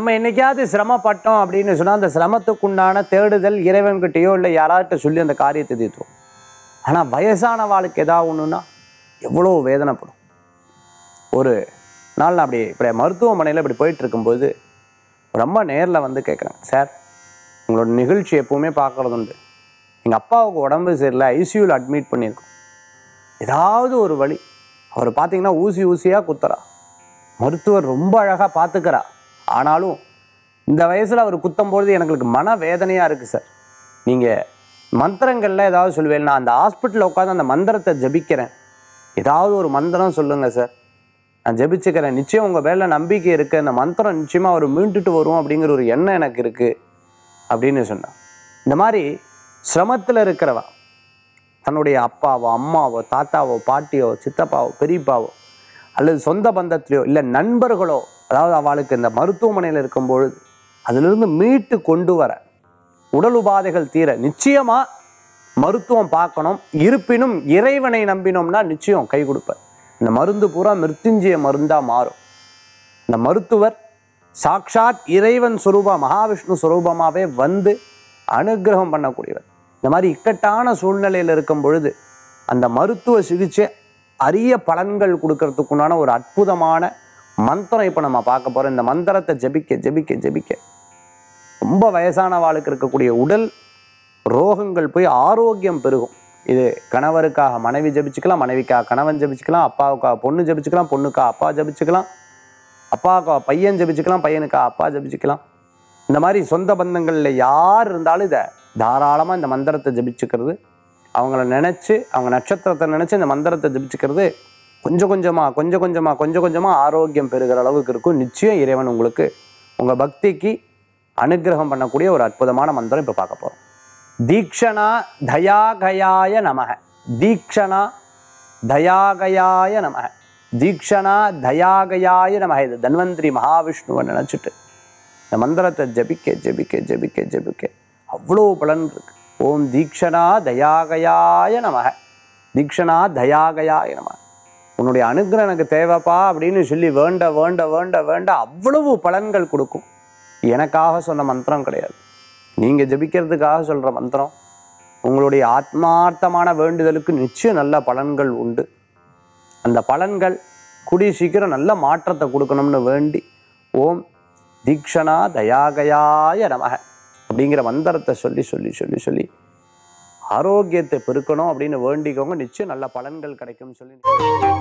நம்ம என்னைக்காவது சிரமப்பட்டோம் அப்படின்னு சொன்னால் அந்த சிரமத்துக்குண்டான தேடுதல் இறைவன்கிட்டயோ இல்லை யாராட்ட சொல்லி அந்த காரியத்தை தீர்த்துரும் ஆனால் வயசான வாழ்க்கை ஏதாவது ஒன்றுன்னா எவ்வளோ வேதனைப்படும் ஒரு நாள் நான் அப்படி இப்படி மருத்துவமனையில் இப்படி போயிட்டு இருக்கும்போது ரொம்ப நேரில் வந்து கேட்குறேன் சார் உங்களோட நிகழ்ச்சி எப்பவுமே பார்க்கறது உண்டு எங்கள் அப்பாவுக்கு உடம்பு சரியில்லை ஐசியூவில் அட்மிட் பண்ணியிருக்கோம் ஏதாவது ஒரு வழி அவர் பார்த்தீங்கன்னா ஊசி ஊசியாக குத்துறா மருத்துவர் ரொம்ப அழகாக பார்த்துக்கிறா ஆனாலும் இந்த வயசில் அவர் குத்தும்போது எனக்கு மன வேதனையாக இருக்குது சார் நீங்கள் மந்திரங்களில் ஏதாவது சொல்லுவேன் நான் அந்த ஹாஸ்பிட்டலில் உட்காந்து அந்த மந்திரத்தை ஜபிக்கிறேன் ஏதாவது ஒரு மந்திரம் சொல்லுங்கள் சார் நான் ஜெபிச்சுக்கிறேன் நிச்சயம் உங்கள் மேலே நம்பிக்கை இருக்குது அந்த மந்திரம் நிச்சயமாக அவர் மீண்டுட்டு வரும் அப்படிங்கிற ஒரு எண்ணம் எனக்கு இருக்குது அப்படின்னு சொன்னான் இந்த மாதிரி சிரமத்தில் இருக்கிறவா தன்னுடைய அப்பாவோ அம்மாவோ தாத்தாவோ பாட்டியோ சித்தப்பாவோ பெரியப்பாவோ அல்லது சொந்த பந்தத்திலையோ இல்லை நண்பர்களோ அதாவது அவளுக்கு இந்த மருத்துவமனையில் இருக்கும்பொழுது அதிலிருந்து மீட்டு கொண்டு வர உடல் உபாதைகள் தீர நிச்சயமா மருத்துவம் பார்க்கணும் இருப்பினும் இறைவனை நம்பினோம்னா நிச்சயம் கை கொடுப்பார் இந்த மருந்து பூரா மிருத்யுஞ்சய மருந்தா மாறும் இந்த மருத்துவர் சாக்ஷாத் இறைவன் சுரூபா மகாவிஷ்ணு சுரூபமாவே வந்து அனுக்கிரகம் பண்ணக்கூடியவர் இந்த மாதிரி இக்கட்டான சூழ்நிலையில் இருக்கும் பொழுது அந்த மருத்துவ சிகிச்சை அரிய பலன்கள் கொடுக்கறதுக்குண்டான ஒரு அற்புதமான மந்திரம் இப்போ நம்ம பார்க்க போறோம் இந்த மந்திரத்தை ஜெபிக்க ஜெபிக்க ஜெபிக்க ரொம்ப வயசான வாளுக்கு இருக்கக்கூடிய உடல் ரோகங்கள் போய் ஆரோக்கியம் பெருகும் இது கணவருக்காக மனைவி ஜெபிச்சுக்கலாம் மனைவிக்காக கணவன் ஜெபிச்சுக்கலாம் அப்பாவுக்காக பொண்ணு ஜெபிச்சுக்கலாம் பொண்ணுக்காக அப்பா ஜெபிச்சுக்கலாம் அப்பாவுக்காக பையன் ஜெபிச்சுக்கலாம் பையனுக்காக அப்பா ஜெபிச்சுக்கலாம் இந்த மாதிரி சொந்த பந்தங்களில் யார் இருந்தாலும் இதை தாராளமாக இந்த மந்திரத்தை ஜெபிச்சுக்கிறது அவங்கள நினச்சி அவங்க நட்சத்திரத்தை நினச்சி இந்த மந்திரத்தை ஜெபிச்சுக்கிறது கொஞ்சம் கொஞ்சமாக கொஞ்சம் கொஞ்சமாக கொஞ்சம் கொஞ்சமாக ஆரோக்கியம் பெறுகிற அளவுக்கு இருக்கும் நிச்சயம் இறைவன் உங்களுக்கு உங்கள் பக்திக்கு அனுக்கிரகம் பண்ணக்கூடிய ஒரு அற்புதமான மந்திரம் இப்போ பார்க்க போகிறோம் தீக்ஷணா தயாகயாய நமக தீக்ஷணா தயாகயாய நமக தீக்ஷணா தயாகயாய நமக இது தன்வந்திரி மகாவிஷ்ணுவை நினச்சிட்டு இந்த மந்திரத்தை ஜபிக்க ஜபிக்க ஜபிக்க ஜபிக்க அவ்வளோ பலன் இருக்கு ஓம் தீக்ஷணா தயாகயாய நமக தீக்ஷணா தயாகயாய நமக உன்னுடைய அனுகிரகம் எனக்கு தேவைப்பா அப்படின்னு சொல்லி வேண்ட வேண்ட வேண்ட வேண்ட அவ்வளவு பலன்கள் கொடுக்கும் எனக்காக சொன்ன மந்திரம் கிடையாது நீங்கள் ஜபிக்கிறதுக்காக சொல்கிற மந்திரம் உங்களுடைய ஆத்மார்த்தமான வேண்டுதலுக்கு நிச்சயம் நல்ல பலன்கள் உண்டு அந்த பலன்கள் கூடிய சீக்கிரம் நல்ல மாற்றத்தை கொடுக்கணும்னு வேண்டி ஓம் தீக்ஷணா தயாகயாய நமக அப்படிங்கிற மந்திரத்தை சொல்லி சொல்லி சொல்லி சொல்லி ஆரோக்கியத்தை பெருக்கணும் அப்படின்னு வேண்டிக்கோங்க நிச்சயம் நல்ல பலன்கள் கிடைக்கும்னு சொல்லி